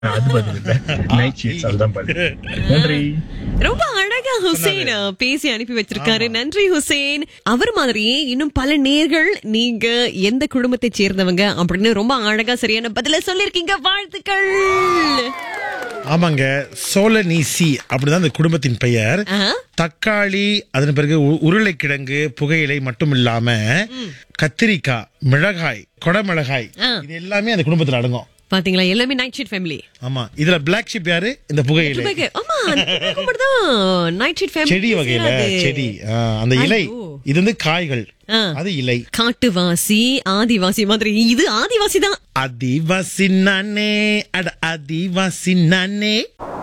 அது பதில் இல்ல நைட் ஷீட்ஸ் அதுதான் பதில் நன்றி ரொம்ப அழகா ஹுசேன் அஹ், பேசி அனுப்பி வச்சிருக்காரு நன்றி ஹுசேன் அவர் மாதிரியே இன்னும் பல நேர்கள் நீங்க எந்த குடும்பத்தை சேர்ந்தவங்க அப்படின்னு ரொம்ப அழகா சரியான பதில சொல்லிருக்கீங்க வாழ்த்துக்கள் ஆமாங்க சோழநீசி அப்படிதான் இந்த குடும்பத்தின் பெயர் ஆஹா. தக்காளி அதன் பிறகு உ- உருளைக்கிழங்கு புகையிலை மட்டும் இல்லாம கத்திரிக்காய் மிளகாய் கொடமிளகாய் ஆ. இது எல்லாமே அந்த குடும்பத்துல அடங்கும் பாத்தீங்களா எல்லாமே நைட் ஷீட் ஃபேமிலி ஆமா இதுல பிளாக் ஷிப் யாரு இந்த புகையிலை ஆமா தான் நைட் ஷீட் ஃபேமிலி செடி வகையில செடி ஆ, அந்த இலை ஐயோ. இது வந்து காய்கள் ஆ. அது இலை காட்டுவாசி ஆதிவாசி மாதிரி இது ஆதிவாசி தான் ஆதிவாசி நானே அட ஆதிவாசி நானே